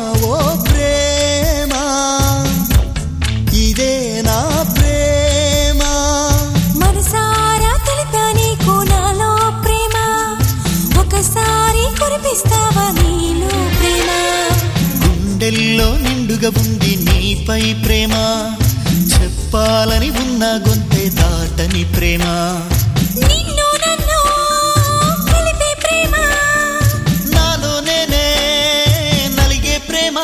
ఓ ప్రేమ ఇదే నా ప్రేమ మనసారా తెలిపా నీకు నాలో ప్రేమ ఒకసారి కురిపిస్తావా నీలో ప్రేమ గుండెల్లో నిండుగా ఉంది నీపై ప్రేమ చెప్పాలని ఉన్న గొంతె దాటని ప్రేమ నిన్ను నన్ను కలిపే ప్రేమ నాలో నేనే నలిగే ప్రేమ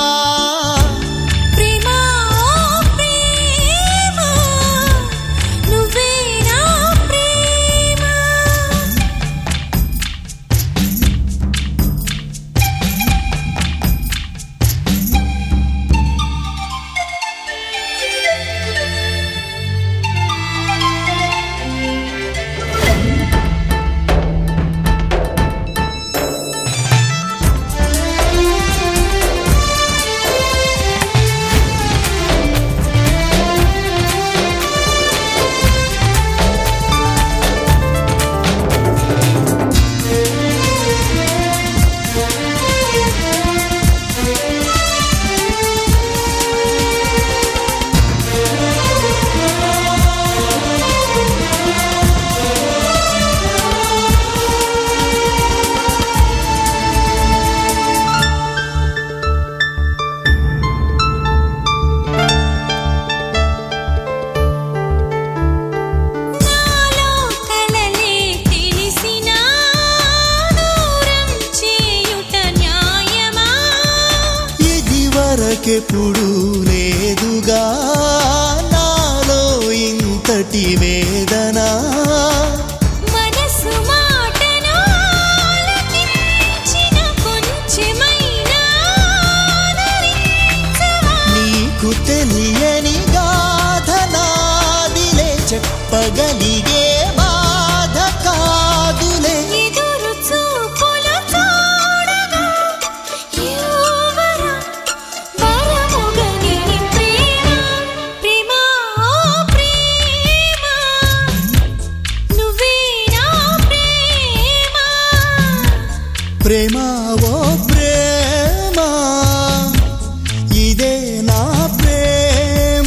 ప్రేమ ఓ ప్రేమ నువ్వే నా ప్రేమ నాలో కలలే తెలిసినా దూరం చేయుట న్యాయమా ఇది వరకెప్పుడు లేదుగా నాలో ఇంతటి వేదన మనసు మాటను ఆలకించిన కొంచెమైనా ఆదరించవా? నీకు తెలియని గాథ నాదిలే చెప్పగలిగే బాధ కాదులే ఎదురు చూపులు చూడగా యువరా వరముగని ప్రేమ ప్రేమ ఓ ప్రేమ నువ్వే నా ప్రేమ ప్రేమ ఓ ప్రేమ ఇదే నా ప్రేమ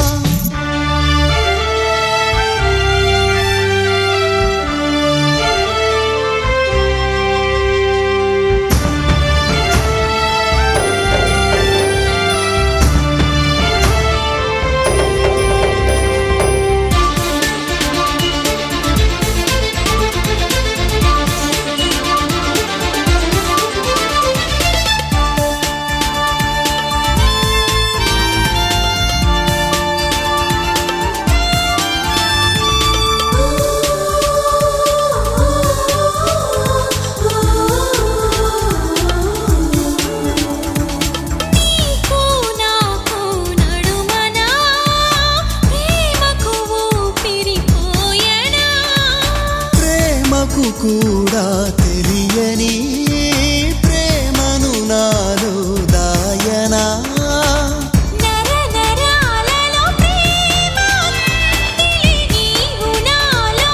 నీకు నాకు నడుమనా ప్రేమకు ఊపిరిపోయనా ప్రేమకు కూడా తెలియని ప్రేమను నాలో దాయనా నర నరాలలో ప్రేమ అందిలి నీవు నాలో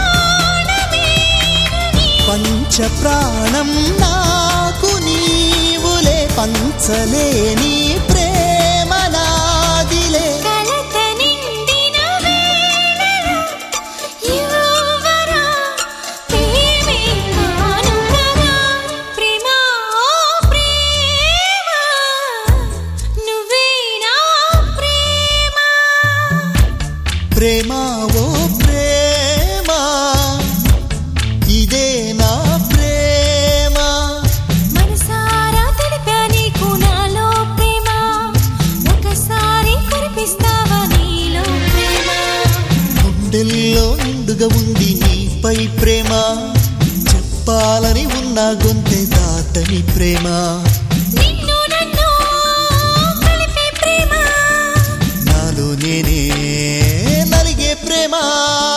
ప్రాణమేనని పంచ ప్రాణం నాకు నీవులే పంచలేని ప్రేమ నాదిలే కలత నిండిన వేళలో యువరా ప్రేమే కానుకగా ప్రేమ ఓ ప్రేమ నువ్వే నా ప్రేమ ప్రేమ ఓ ప్రేమ ఇదే నా ప్రేమ మనసారా తెలిపా నీకు నాలో ప్రేమ ఒకసారి కురిపిస్తావా నీలో ప్రేమ గుండెల్లో నిండుగా ఉంది నీపై ప్రేమ చెప్పాలని ఉన్న గొంతె దాటని ప్రేమ నిన్ను నన్ను కలిపే ప్రేమ నాలో నేనే నలిగే ప్రేమ